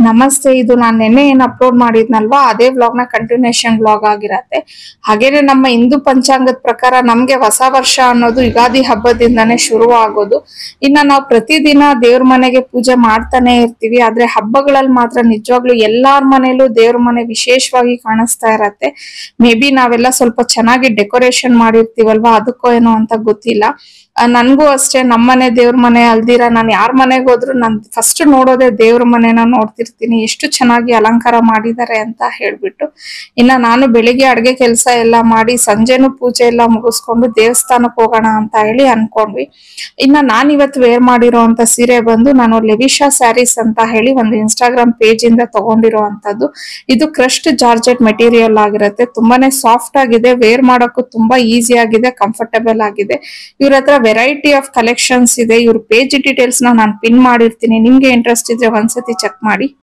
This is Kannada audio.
ನಮಸ್ತೆ ಇದು ನಾನು ನಿನ್ನೆ ಏನ್ ಅಪ್ಲೋಡ್ ಮಾಡಿದ್ನಲ್ವಾ ಅದೇ ವ್ಲಾಗ್ ನ ಕಂಟಿನ್ಯೂಷನ್ ವ್ಲಾಗ್ ಆಗಿರತ್ತೆ ಹಾಗೇನೆ ನಮ್ಮ ಹಿಂದೂ ಪಂಚಾಂಗದ ಪ್ರಕಾರ ನಮ್ಗೆ ಹೊಸ ವರ್ಷ ಅನ್ನೋದು ಯುಗಾದಿ ಹಬ್ಬದಿಂದಾನೇ ಶುರು ಆಗೋದು ಇನ್ನ ನಾವು ಪ್ರತಿದಿನ ದೇವ್ರ ಮನೆಗೆ ಪೂಜೆ ಮಾಡ್ತಾನೆ ಇರ್ತೀವಿ ಆದ್ರೆ ಹಬ್ಬಗಳಲ್ಲಿ ಮಾತ್ರ ನಿಜವಾಗ್ಲೂ ಎಲ್ಲಾರ್ ಮನೇಲೂ ದೇವ್ರ ಮನೆ ವಿಶೇಷವಾಗಿ ಕಾಣಿಸ್ತಾ ಇರತ್ತೆ ಮೇ ಬಿ ನಾವೆಲ್ಲ ಸ್ವಲ್ಪ ಚೆನ್ನಾಗಿ ಡೆಕೋರೇಷನ್ ಮಾಡಿರ್ತೀವಲ್ವಾ ಅದಕ್ಕೋ ಏನೋ ಅಂತ ಗೊತ್ತಿಲ್ಲ ಆ, ನನ್ಗೂ ಅಷ್ಟೇ ನಮ್ಮನೆ ದೇವ್ರ ಮನೆ ಅಲ್ದಿರ ನಾನು ಯಾರ ಮನೆಗೆ ಹೋದ್ರು ನಾನ್ ಫಸ್ಟ್ ನೋಡೋದೇ ದೇವ್ರ ಮನೆನ ನೋಡ್ತಿರ್ತೀನಿ ಎಷ್ಟು ಚೆನ್ನಾಗಿ ಅಲಂಕಾರ ಮಾಡಿದ್ದಾರೆ ಅಂತ ಹೇಳ್ಬಿಟ್ಟು ಇನ್ನ ನಾನು ಬೆಳಿಗ್ಗೆ ಅಡ್ಗೆ ಕೆಲಸ ಎಲ್ಲ ಮಾಡಿ ಸಂಜೆನೂ ಪೂಜೆ ಎಲ್ಲ ಮುಗಿಸ್ಕೊಂಡು ದೇವಸ್ಥಾನಕ್ಕೆ ಹೋಗೋಣ ಅಂತ ಹೇಳಿ ಅನ್ಕೊಂಡ್ವಿ ಇನ್ನ ನಾನ್ ಇವತ್ತು ವೇರ್ ಮಾಡಿರೋಂತ ಸೀರೆ ಬಂದು ನಾನು ಲೆವಿಶಾ ಸ್ಯಾರೀಸ್ ಅಂತ ಹೇಳಿ ಒಂದು ಇನ್ಸ್ಟಾಗ್ರಾಮ್ ಪೇಜ್ ಇಂದ ತಗೊಂಡಿರೋ ಅಂತದ್ದು ಇದು ಕ್ರಸ್ಟ್ ಜಾರ್ಜೆಟ್ ಮೆಟೀರಿಯಲ್ ಆಗಿರುತ್ತೆ ತುಂಬಾನೇ ಸಾಫ್ಟ್ ಆಗಿದೆ ವೇರ್ ಮಾಡೋಕ್ಕೂ ತುಂಬಾ ಈಸಿ ಆಗಿದೆ ಕಂಫರ್ಟಬಲ್ ಆಗಿದೆ ಇವ್ರ ಹತ್ರ ವೆರೈಟಿ ಆಫ್ ಕಲೆಕ್ಷನ್ಸ್ ಇದೆ ಇವ್ರ ಪೇಜ್ ಡೀಟೇಲ್ಸ್ ನ ನಾನು ಪಿನ್ ಮಾಡಿರ್ತೀನಿ ನಿಮ್ಗೆ ಇಂಟ್ರೆಸ್ಟ್ ಇದ್ರೆ ಒಂದ್ಸತಿ ಚೆಕ್ ಮಾಡಿ